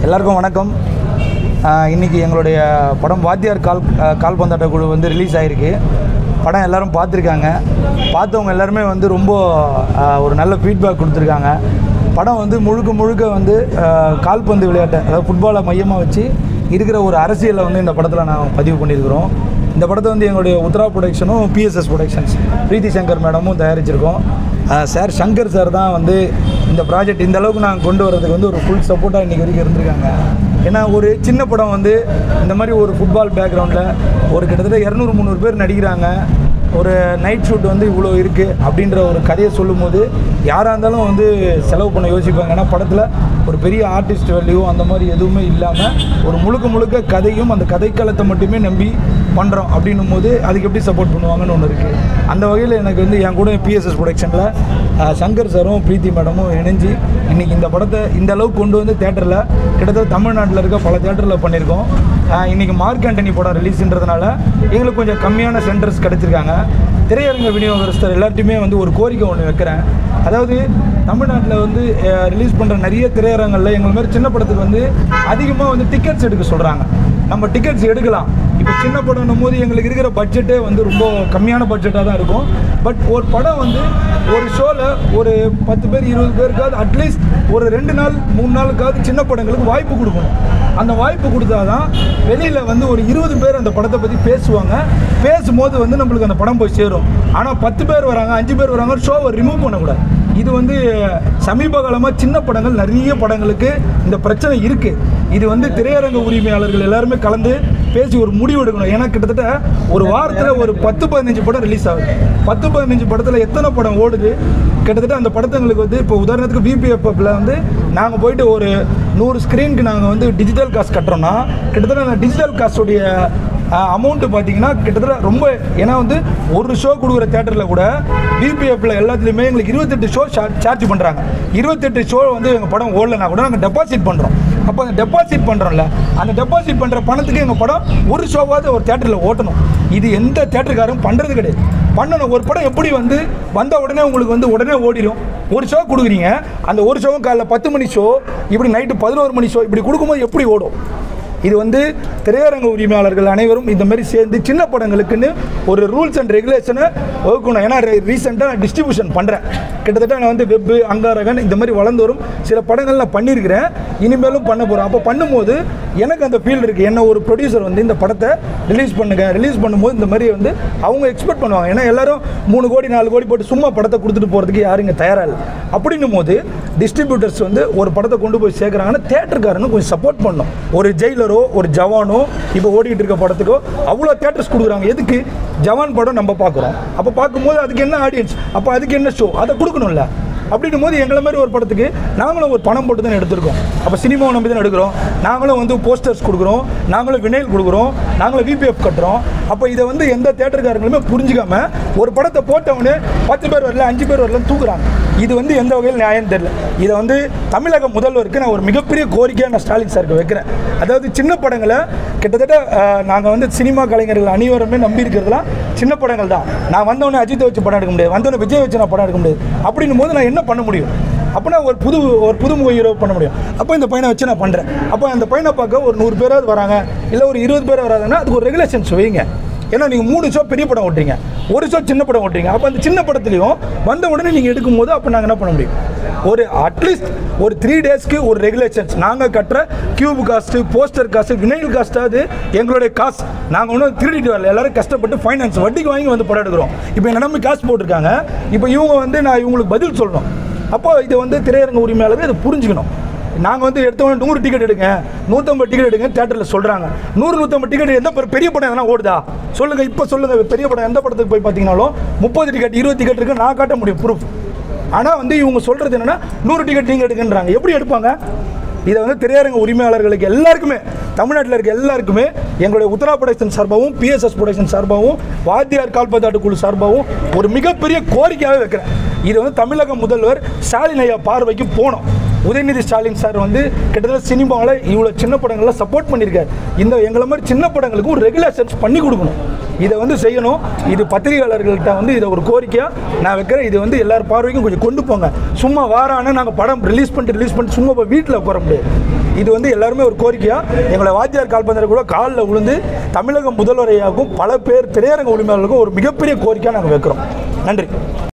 எல்லாருக்கும் வணக்கம் ஆஹ் இன்னைக்கு எங்களுடைய படம் வாத்தியார் கால் ஆஹ் கால்பந்தாட்ட குழு வந்து ரிலீஸ் ஆகிருக்கு படம் எல்லாரும் பார்த்துருக்காங்க பார்த்தவங்க எல்லாருமே வந்து ரொம்ப ஆஹ் ஒரு நல்ல ஃபீட்பேக் கொடுத்துருக்காங்க படம் வந்து முழுக்க முழுக்க வந்து ஆஹ் கால்பந்து விளையாட்டை அதாவது ஃபுட்பாலை மையமாக வச்சு இருக்கிற ஒரு அரசியலை வந்து இந்த படத்தில் நான் பதிவு பண்ணியிருக்கிறோம் இந்த படத்தை வந்து எங்களுடைய உத்ரா ப்ரொடக்ஷனும் பிஎஸ்எஸ் ப்ரொடக்ஷன்ஸ் பிரீத்தி சங்கர் மேடமும் தயாரிச்சிருக்கோம் ஆஹ் சார் சங்கர் சார் தான் வந்து இந்த ப்ராஜெக்ட் இந்த அளவுக்கு நாங்கள் கொண்டு வரதுக்கு வந்து ஒரு ஃபுல் சப்போர்ட்டாக இன்றைக்கி வரைக்கும் இருந்திருக்காங்க ஏன்னா ஒரு சின்ன படம் வந்து இந்த மாதிரி ஒரு ஃபுட்பால் பேக்ரவுண்டில் ஒரு கிட்டத்தட்ட இரநூறு முந்நூறு பேர் நடிக்கிறாங்க ஒரு நைட் ஷூட் வந்து இவ்வளோ இருக்குது அப்படின்ற ஒரு கதையை சொல்லும்போது யாராக இருந்தாலும் வந்து செலவு பண்ண யோசிப்பாங்க ஏன்னா படத்தில் ஒரு பெரிய ஆர்டிஸ்ட் வேல்யூ அந்த மாதிரி எதுவுமே இல்லாமல் ஒரு முழுக்க முழுக்க கதையும் அந்த கதைக்களத்தை மட்டுமே நம்பி பண்ணுறோம் அப்படின்னும் போது அதுக்கு எப்படி சப்போர்ட் பண்ணுவாங்கன்னு ஒன்று இருக்குது அந்த வகையில் எனக்கு வந்து என் கூட பிஎஸ்எஸ் ப்ரொடக்ஷனில் சங்கர் சாரும் பிரீத்தி மேடமும் இணைஞ்சு இன்றைக்கி இந்த படத்தை இந்த அளவுக்கு கொண்டு வந்து தேட்டரில் கிட்டத்தட்ட தமிழ்நாட்டில் இருக்க பல தேட்டரில் பண்ணியிருக்கோம் ஆஹ் இன்னைக்கு மார்க் ஆண்டனி படம் ரிலீஸ்ன்றதுனால எங்களுக்கு கொஞ்சம் கம்மியான சென்டர்ஸ் கிடச்சிருக்காங்க திரையரங்க விநியோகஸ்தர் எல்லார்ட்டையுமே வந்து ஒரு கோரிக்கை ஒன்று வைக்கிறேன் அதாவது தமிழ்நாட்டில் வந்து ரிலீஸ் பண்ணுற நிறைய திரையரங்களில் எங்கள் மாதிரி சின்ன படத்துக்கு வந்து அதிகமாக வந்து டிக்கெட்ஸ் எடுக்க சொல்கிறாங்க நம்ம டிக்கெட்ஸ் எடுக்கலாம் இப்போ சின்ன படம்னும் போது எங்களுக்கு இருக்கிற பட்ஜெட்டே வந்து ரொம்ப கம்மியான பட்ஜெட்டாக தான் இருக்கும் பட் ஒரு படம் வந்து ஒரு ஷோவில் ஒரு பத்து பேர் இருபது பேருக்காவது அட்லீஸ்ட் ஒரு ரெண்டு நாள் மூணு நாளுக்காவது சின்ன படங்களுக்கு வாய்ப்பு கொடுக்கணும் அந்த வாய்ப்பு கொடுத்தாதான் வெளியில் வந்து ஒரு இருபது பேர் அந்த படத்தை பற்றி பேசுவாங்க பேசும்போது வந்து நம்மளுக்கு அந்த படம் போய் சேரும் ஆனால் பத்து பேர் வராங்க அஞ்சு பேர் வராங்க ஷோவை ரிமூவ் பண்ணக்கூடாது இது வந்து சமீப காலமாக சின்ன படங்கள் நிறைய படங்களுக்கு இந்த பிரச்சனை இருக்குது இது வந்து திரையரங்க உரிமையாளர்கள் எல்லாருமே கலந்து பேசி ஒரு முடிவு எடுக்கணும் ஏன்னா கிட்டத்தட்ட ஒரு வாரத்தில் ஒரு பத்து பதினஞ்சு படம் ரிலீஸ் ஆகுது பத்து பதினஞ்சு படத்தில் எத்தனை படம் ஓடுது கிட்டத்தட்ட அந்த படத்துங்களுக்கு வந்து இப்போ உதாரணத்துக்கு விபிஎஃப்ல வந்து நாங்கள் போயிட்டு ஒரு நூறு ஸ்க்ரீனுக்கு நாங்கள் வந்து டிஜிட்டல் காசு கட்டுறோன்னா கிட்டத்தட்ட அந்த டிஜிட்டல் காசுடைய அமௌண்ட்டு பார்த்தீங்கன்னா கிட்டத்தட்ட ரொம்ப ஏன்னா வந்து ஒரு ஷோ கொடுக்குற தேட்டரில் கூட பிபிஎஃப்ல எல்லாத்துலேயுமே எங்களுக்கு இருபத்தெட்டு ஷோ சார்ஜ் பண்ணுறாங்க இருபத்தெட்டு ஷோ வந்து எங்கள் படம் ஓடலைனா கூட நாங்கள் டெபாசிட் பண்ணுறோம் அப்போ அந்த டெபாசிட் பண்ணுறோம்ல அந்த டெபாசிட் பண்ணுற பணத்துக்கு எங்கள் படம் ஒரு ஷோவாவது ஒரு தேட்டரில் ஓட்டணும் இது எந்த தேட்டருக்காரும் பண்ணுறது கிடையாது பண்ணணும் ஒரு படம் எப்படி வந்து வந்த உடனே உங்களுக்கு வந்து உடனே ஓடிடும் ஒரு ஷோ கொடுக்குறீங்க அந்த ஒரு ஷோவும் காலைல பத்து மணி ஷோ இப்படி நைட்டு பதினோரு மணி ஷோ இப்படி கொடுக்கும்போது எப்படி ஓடும் இது வந்து திரையரங்க உரிமையாளர்கள் அனைவரும் இந்த மாதிரி சேர்ந்து சின்ன படங்களுக்குன்னு ஒரு ரூல்ஸ் அண்ட் ரெகுலேஷனை வகுக்கணும் ஏன்னா ரீசெண்டாக நான் டிஸ்ட்ரிபியூஷன் பண்ணுறேன் கிட்டத்தட்ட நான் வந்து வெப்பு அங்காரகன் இந்த மாதிரி வளர்ந்து வரும் சில படங்கள் நான் பண்ணியிருக்கிறேன் இனிமேலும் பண்ண போகிறேன் அப்போ பண்ணும்போது எனக்கு அந்த ஃபீல் இருக்குது என்ன ஒரு ப்ரொடியூசர் வந்து இந்த படத்தை ரிலீஸ் பண்ணுங்க ரிலீஸ் பண்ணும்போது இந்த மாதிரி வந்து அவங்க எக்ஸ்பெக்ட் பண்ணுவாங்க ஏன்னா எல்லாரும் மூணு கோடி நாலு கோடி போட்டு சும்மா படத்தை கொடுத்துட்டு போகிறதுக்கு யாரும் இங்கே தயாராக இல்லை அப்படின்னும் போது டிஸ்ட்ரிபியூட்டர்ஸ் வந்து ஒரு படத்தை கொண்டு போய் சேர்க்குறாங்கன்னா தேட்டருக்காரங்க கொஞ்சம் சப்போர்ட் பண்ணணும் ஒரு ஜெயிலரோ ஒரு ஜவானோ இப்போ ஓடிக்கிட்டு இருக்க படத்துக்கோ அவ்வளோ தேட்டர்ஸ் கொடுக்குறாங்க எதுக்கு ஜவான் படம் நம்ம பார்க்குறோம் அப்போ பார்க்கும்போது அதுக்கு என்ன ஆடியன்ஸ் அப்போ அதுக்கு என்ன ஷோ அதை கொடுக்கணும்ல அப்படின்னும் போது எங்களை மாதிரி ஒரு படத்துக்கு நாங்களும் ஒரு பணம் போட்டு தான் எடுத்திருக்கோம் அப்போ சினிமாவை நம்பி தான் எடுக்கிறோம் நாங்களும் வந்து போஸ்டர்ஸ் கொடுக்குறோம் நாங்களும் வினைல் கொடுக்குறோம் நாங்களும் விபிஎஃப் கட்டுறோம் அப்போ இதை வந்து எந்த தேட்டருக்காரங்களுமே புரிஞ்சுக்காம ஒரு படத்தை போட்டவொடனே பத்து பேர் வரல அஞ்சு பேர் வரல தூக்குறாங்க இது வந்து எந்த வகையில் நியாயம் தெரியல இதை வந்து தமிழக முதல்வருக்கு நான் ஒரு மிகப்பெரிய கோரிக்கையாக நான் ஸ்டாலின் சாருக்கு வைக்கிறேன் அதாவது சின்ன படங்களை கிட்டத்தட்ட நாங்கள் வந்து சினிமா கலைஞர்கள் அனைவருமே நம்பி இருக்கிறதுலாம் சின்ன படங்கள் தான் நான் வந்தவொடனே அஜித்தை வச்சு படம் எடுக்க முடியாது வந்தவொடனே விஜய் வச்சு நான் படம் எடுக்க முடியாது அப்படின்னும் போது நான் என்ன பண்ண முடியும் அப்போ நான் ஒரு புது ஒரு புதுமுக ஹீரோ பண்ண முடியும் அப்போ இந்த பையனை வச்சு நான் பண்ணுறேன் அப்போ அந்த பையனை பார்க்க ஒரு நூறு பேராவது வராங்க இல்லை ஒரு இருபது பேர் வராங்கன்னா அதுக்கு ஒரு ரெகுலேஷன்ஸ் வைங்க ஏன்னா நீங்கள் மூணு ஷோ பெரிய படம் ஓட்டுறீங்க ஒரு ஷோ சின்ன படம் ஓட்டுறீங்க அப்போ அந்த சின்ன படத்துலையும் வந்த உடனே நீங்கள் எடுக்கும்போது அப்போ நாங்கள் என்ன பண்ண முடியும் ஒரு அட்லீஸ்ட் ஒரு த்ரீ டேஸ்க்கு ஒரு ரெகுலேஷன்ஸ் நாங்கள் கட்டுற cube cost poster cost vinyl காஸ்ட்டாவது எங்களுடைய காசு நாங்கள் ஒன்றும் திருடிட்டு வரல எல்லாரும் கஷ்டப்பட்டு ஃபைனான்ஸ் வட்டிக்கு வாங்கி வந்து படம் எடுக்கிறோம் இப்போ எங்கள் நம்பி காசு போட்டிருக்காங்க இப்போ இவங்க வந்து நான் இவங்களுக்கு பதில் சொல்லணும் அப்போ இதை வந்து திரையரங்க உரிமையாளர்கள் இதை புரிஞ்சுக்கணும் நாங்கள் வந்து எடுத்தவொடனே நூறு டிக்கெட் எடுங்க நூற்றம்பது டிக்கெட் எடுங்க தேட்டரில் சொல்கிறாங்க நூறு நூற்றம்பது டிக்கெட் எந்த பெரிய- பெரிய படம் எதனா ஓடுதா சொல்லுங்கள் இப்போ சொல்லுங்கள் பெரிய படம் எந்த படத்துக்கு போய் பார்த்தீங்கனாலும் முப்பது டிக்கெட் இருபது டிக்கெட் இருக்கு நான் காட்ட முடியும் ப்ரூஃப் ஆனால் வந்து இவங்க சொல்கிறது என்னென்னா நூறு டிக்கெட் நீங்கள் எடுக்குன்றாங்க எப்படி எடுப்பாங்க இதை வந்து திரையரங்க உரிமையாளர்களுக்கு எல்லாருக்குமே தமிழ்நாட்டில் இருக்க எல்லாருக்குமே எங்களுடைய உத்தரா ப்ரொடக்ஷன் சார்பாகவும் பிஎஸ்எஸ் ப்ரொடக்ஷன் சார்பாகவும் வாத்தியார் கால்பந்தாட்டு குழு சார்பாகவும் ஒரு மிகப்பெரிய கோரிக்கையாகவே வைக்கிறேன் இது வந்து தமிழக முதல்வர் ஸ்டாலின் ஐயா பார்வைக்கு போனோம் உதயநிதி ஸ்டாலின் சார் வந்து கிட்டத்தட்ட சினிமாவில் இவ்வளோ சின்ன படங்கள்லாம் சப்போர்ட் பண்ணியிருக்காரு இந்த எங்களை மாதிரி சின்ன படங்களுக்கு ஒரு ரெகுலேஷன்ஸ் பண்ணி கொடுக்கணும் இதை வந்து செய்யணும் இது பத்திரிகையாளர்கள்ட்ட வந்து இதை ஒரு கோரிக்கையாக நான் வைக்கிறேன் இது வந்து எல்லார் பார்வைக்கும் கொஞ்சம் கொண்டு போங்க சும்மா வாரான நாங்கள் படம் ரிலீஸ் பண்ணிட்டு ரிலீஸ் பண்ணிட்டு சும்மா போய் வீட்டில் உட்கார முடியாது இது வந்து எல்லாருமே ஒரு கோரிக்கையாக எங்களை வாத்தியார் கால்பந்தர் கூட காலில் விழுந்து தமிழக முதல்வரையாகவும் பல பேர் திரையரங்க உரிமையாளர்களுக்கும் ஒரு மிகப்பெரிய கோரிக்கையாக நாங்கள் வைக்கிறோம் நன்றி